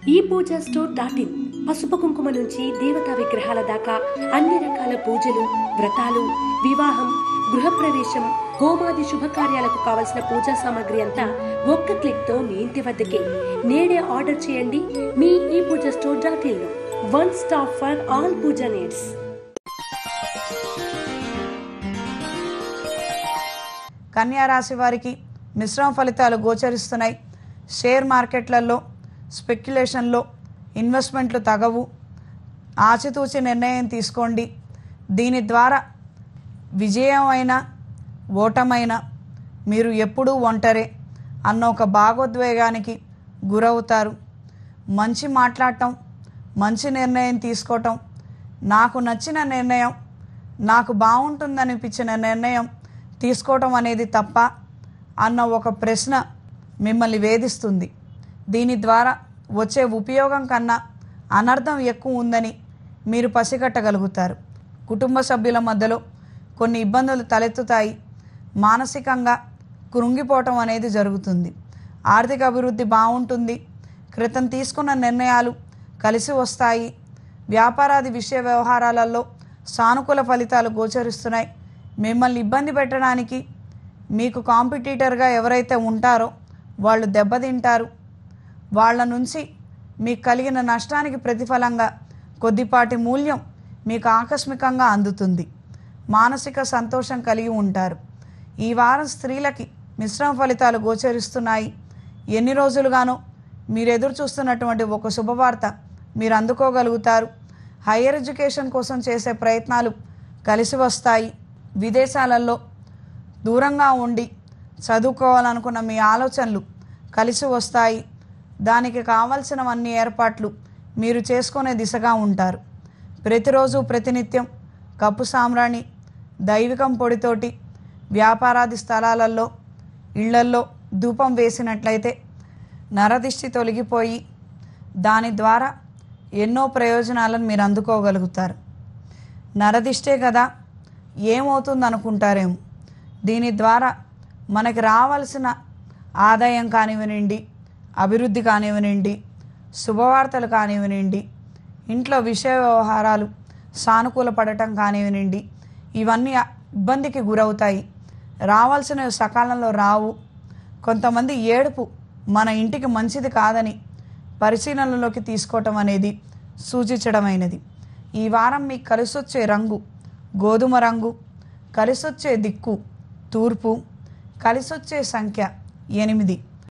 ఈ Pooja store dot in పసుపు కుంకుమ నుంచి దేవతా విగ్రహాల దాకా అన్ని రకాల పూజలు వ్రతాలు వివాహం గృహప్రవేశం హోమాది శుభకార్యాలకు కావలసిన పూజా సామాగ్రి అంతా ఒక్క క్లిక్ తో మీ ఇంటి వద్దకే నేడే ఆర్డర్ చేయండి మీ ఈ పూజ స్టోర్ డాట్ ఇన్ లో one stop for all pooja needs కన్యా రాశి వారికి మిశ్రమ ఫలితాలు గోచరిస్తున్నాయి షేర్ మార్కెట్లలో స్పెక్యులేషన్లో ఇన్వెస్ట్మెంట్లు తగవు ఆచితూచి నిర్ణయం తీసుకోండి దీని ద్వారా విజయం అయినా ఓటమైనా మీరు ఎప్పుడూ ఒంటరే అన్న ఒక భాగోద్వేగానికి గురవుతారు మంచి మాట్లాడటం మంచి నిర్ణయం తీసుకోవటం నాకు నచ్చిన నిర్ణయం నాకు బాగుంటుందనిపించిన నిర్ణయం తీసుకోవటం అనేది తప్ప అన్న ఒక ప్రశ్న మిమ్మల్ని వేధిస్తుంది దీని ద్వారా వచ్చే ఉపయోగం కన్నా అనర్థం ఎక్కువ ఉందని మీరు పసిగట్టగలుగుతారు కుటుంబ సభ్యుల మధ్యలో కొన్ని ఇబ్బందులు తలెత్తుతాయి మానసికంగా కృంగిపోవటం అనేది జరుగుతుంది ఆర్థిక అభివృద్ధి బాగుంటుంది క్రితం తీసుకున్న నిర్ణయాలు కలిసి వస్తాయి వ్యాపారాది విషయ వ్యవహారాలలో సానుకూల ఫలితాలు గోచరిస్తున్నాయి మిమ్మల్ని ఇబ్బంది పెట్టడానికి మీకు కాంపిటీటర్గా ఎవరైతే ఉంటారో వాళ్ళు దెబ్బతింటారు వాళ్ళ నుంచి మీకు కలిగిన నష్టానికి ప్రతిఫలంగా కొద్దిపాటి మూల్యం మీకు ఆకస్మికంగా అందుతుంది మానసిక సంతోషం కలిగి ఉంటారు ఈ వారం స్త్రీలకి మిశ్రమ ఫలితాలు గోచరిస్తున్నాయి ఎన్ని రోజులుగానో మీరు ఎదురు చూస్తున్నటువంటి ఒక శుభవార్త మీరు అందుకోగలుగుతారు హయ్యర్ ఎడ్యుకేషన్ కోసం చేసే ప్రయత్నాలు కలిసి వస్తాయి విదేశాలలో దూరంగా ఉండి చదువుకోవాలనుకున్న మీ ఆలోచనలు కలిసి వస్తాయి దానికి కావలసినవన్నీ ఏర్పాట్లు మీరు చేసుకునే దిశగా ఉంటారు ప్రతిరోజు ప్రతినిత్యం కప్పు సామ్రాణి దైవికం పొడితోటి వ్యాపారాది స్థలాలలో ఇళ్లల్లో ధూపం వేసినట్లయితే నరదిష్టి తొలగిపోయి దాని ద్వారా ఎన్నో ప్రయోజనాలను మీరు అందుకోగలుగుతారు నరదిష్టే కదా ఏమవుతుంది అనుకుంటారేమో దీని ద్వారా మనకి రావాల్సిన ఆదాయం కానివ్వనండి అభివృద్ధి కానివ్వనండి శుభవార్తలు కానివ్వనండి ఇంట్లో విషయ వ్యవహారాలు సానుకూల పడటం కానివ్వనండి ఇవన్నీ ఇబ్బందికి గురవుతాయి రావాల్సినవి సకాలంలో రావు కొంతమంది ఏడుపు మన ఇంటికి మంచిది కాదని పరిశీలనలోకి తీసుకోవటం అనేది సూచించడమైనది ఈ వారం మీకు కలిసొచ్చే రంగు గోధుమ రంగు కలిసొచ్చే దిక్కు తూర్పు కలిసొచ్చే సంఖ్య ఎనిమిది